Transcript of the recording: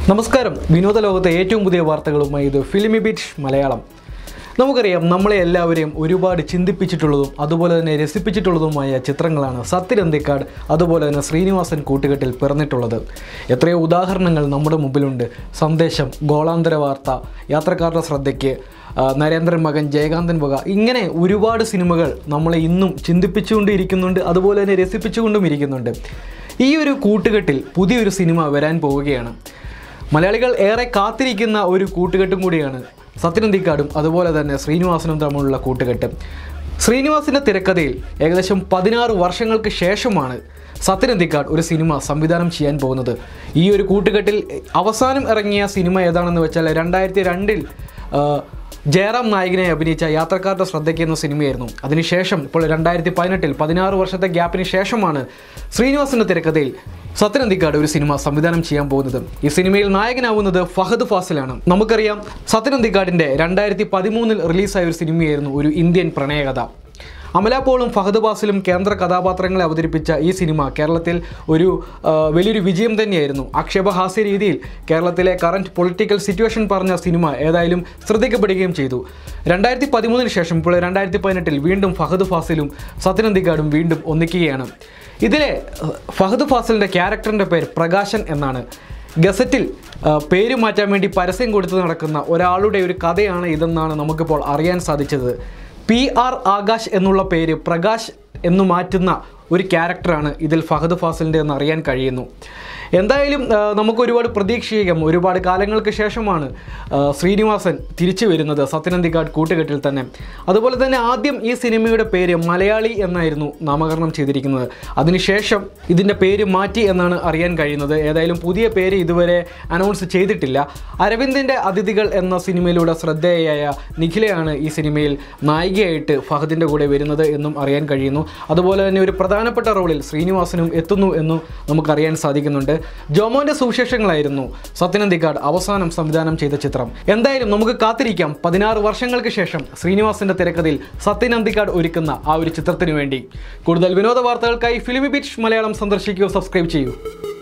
നമസ്കാരം വിനോദ ലോകത്തെ ഏറ്റവും പുതിയ വാർത്തകളുമായി ഇത് ഫിലിമി ബീറ്റ് മലയാളം നമുക്കറിയാം നമ്മളെ എല്ലാവരെയും ഒരുപാട് ചിന്തിപ്പിച്ചിട്ടുള്ളതും അതുപോലെ തന്നെ രസിപ്പിച്ചിട്ടുള്ളതുമായ ചിത്രങ്ങളാണ് സത്യരന്തിക്കാട് അതുപോലെ തന്നെ ശ്രീനിവാസൻ കൂട്ടുകെട്ടിൽ പിറന്നിട്ടുള്ളത് എത്രയോ ഉദാഹരണങ്ങൾ നമ്മുടെ മുമ്പിലുണ്ട് സന്ദേശം ഗോളാന്തര വാർത്ത യാത്രക്കാരുടെ ശ്രദ്ധയ്ക്ക് ആ, നരേന്ദ്രൻ മകൻ ജയകാന്തൻ വക ഇങ്ങനെ ഒരുപാട് സിനിമകൾ നമ്മളെ ഇന്നും ചിന്തിപ്പിച്ചുകൊണ്ടിരിക്കുന്നുണ്ട് അതുപോലെ തന്നെ രസിപ്പിച്ചുകൊണ്ടും ഇരിക്കുന്നുണ്ട് ഈ ഒരു കൂട്ടുകെട്ടിൽ പുതിയൊരു സിനിമ വരാൻ പോവുകയാണ് മലയാളികൾ ഏറെ കാത്തിരിക്കുന്ന ഒരു കൂട്ടുകെട്ടും കൂടിയാണ് സത്യനന്ദിക്കാടും അതുപോലെ തന്നെ ശ്രീനിവാസനും തമ്മിലുള്ള കൂട്ടുകെട്ട് ശ്രീനിവാസിൻ്റെ തിരക്കഥയിൽ ഏകദേശം പതിനാറ് വർഷങ്ങൾക്ക് ശേഷമാണ് സത്യനന്ദിക്കാട് ഒരു സിനിമ സംവിധാനം ചെയ്യാൻ പോകുന്നത് ഈ ഒരു കൂട്ടുകെട്ടിൽ അവസാനം ഇറങ്ങിയ സിനിമ ഏതാണെന്ന് വെച്ചാൽ രണ്ടായിരത്തി രണ്ടിൽ ജയറാം നായകനെ അഭിനയിച്ച യാത്രക്കാരുടെ ശ്രദ്ധയ്ക്ക് എന്ന സിനിമയായിരുന്നു അതിനുശേഷം ഇപ്പോൾ രണ്ടായിരത്തി പതിനെട്ടിൽ പതിനാറ് വർഷത്തെ ഗ്യാപ്പിന് ശേഷമാണ് ശ്രീനിവാസിൻ്റെ തിരക്കഥയിൽ സത്യനന്ദിക്കാട് ഒരു സിനിമ സംവിധാനം ചെയ്യാൻ പോകുന്നത് ഈ സിനിമയിൽ നായകനാവുന്നത് ഫഹദ് ഫാസിലാണ് നമുക്കറിയാം സത്യനന്ദിക്കാടിൻ്റെ രണ്ടായിരത്തി പതിമൂന്നിൽ റിലീസായ ഒരു സിനിമയായിരുന്നു ഒരു ഇന്ത്യൻ പ്രണയകഥ അമല പോളും ഫഹദ് ബാസിലും കേന്ദ്ര കഥാപാത്രങ്ങളെ അവതരിപ്പിച്ച ഈ സിനിമ കേരളത്തിൽ ഒരു ആ, വലിയൊരു വിജയം തന്നെയായിരുന്നു ആക്ഷേപഹാസ്യ രീതിയിൽ കേരളത്തിലെ കറന്റ് പൊളിറ്റിക്കൽ സിറ്റുവേഷൻ പറഞ്ഞ സിനിമ ഏതായാലും ശ്രദ്ധിക്കപ്പെടുകയും ചെയ്തു രണ്ടായിരത്തി പതിമൂന്നിന് ശേഷം ഇപ്പോൾ രണ്ടായിരത്തി പതിനെട്ടിൽ വീണ്ടും ഫഹദ് ഫാസിലും സത്യനന്ദിക്കാടും വീണ്ടും ഒന്നിക്കുകയാണ് ഇതിലെ അഹ്, ഫഹദ് ഫാസിലിൻ്റെ ക്യാരക്ടറിൻ്റെ പേര് പ്രകാശൻ എന്നാണ് ഗസറ്റിൽ ആ, പേര് മാറ്റാൻ വേണ്ടി പരസ്യം കൊടുത്ത് നടക്കുന്ന ഒരാളുടെ ഒരു കഥയാണ് ഇതെന്നാണ് നമുക്കിപ്പോൾ അറിയാൻ സാധിച്ചത് പി ആർ ആകാശ് എന്നുള്ള പേര് പ്രകാശ് എന്ന് മാറ്റുന്ന ഒരു ക്യാരക്ടറാണ് ഇതിൽ ഫഹദ് ഫാസിലിൻ്റെ എന്ന് അറിയാൻ കഴിയുന്നു എന്തായാലും ആ, നമുക്ക് ഒരുപാട് പ്രതീക്ഷിക്കാം ഒരുപാട് കാലങ്ങൾക്ക് ശേഷമാണ് ആ, ശ്രീനിവാസൻ തിരിച്ചു വരുന്നത് സത്യനന്ദിക്കാട് കൂട്ടുകെട്ടിൽ തന്നെ അതുപോലെ തന്നെ ആദ്യം ഈ സിനിമയുടെ പേര് മലയാളി എന്നായിരുന്നു നാമകരണം ചെയ്തിരിക്കുന്നത് അതിനുശേഷം ഇതിൻ്റെ പേര് മാറ്റി എന്നാണ് അറിയാൻ കഴിയുന്നത് ഏതായാലും പുതിയ പേര് ഇതുവരെ അനൗൺസ് ചെയ്തിട്ടില്ല അരവിന്ദിൻ്റെ അതിഥികൾ എന്ന സിനിമയിലൂടെ ശ്രദ്ധേയയായ നിഖിലയാണ് ഈ സിനിമയിൽ നായികയായിട്ട് ഫഹദിൻ്റെ കൂടെ വരുന്നത് എന്നും അറിയാൻ കഴിയുന്നു അതുപോലെ തന്നെ ഒരു പ്രധാനപ്പെട്ട റോളിൽ ശ്രീനിവാസനും എത്തുന്നു എന്നും നമുക്കറിയാൻ സാധിക്കുന്നുണ്ട് ജോമോൻ്റെ സുവിശേഷങ്ങളായിരുന്നു സത്യനന്ദിക്കാട് അവസാനം സംവിധാനം ചെയ്ത ചിത്രം എന്തായാലും നമുക്ക് കാത്തിരിക്കാം പതിനാറ് വർഷങ്ങൾക്ക് ശേഷം ശ്രീനിവാസിൻ്റെ തിരക്കഥയിൽ സത്യനന്ദിക്കാട് ഒരുക്കുന്ന ആ ഒരു ചിത്രത്തിനു വേണ്ടി കൂടുതൽ വിനോദ വാർത്തകൾക്കായി ഫിലിമി ബീച്ച് മലയാളം സന്ദർശിക്കുകയോ സബ്സ്ക്രൈബ് ചെയ്യൂ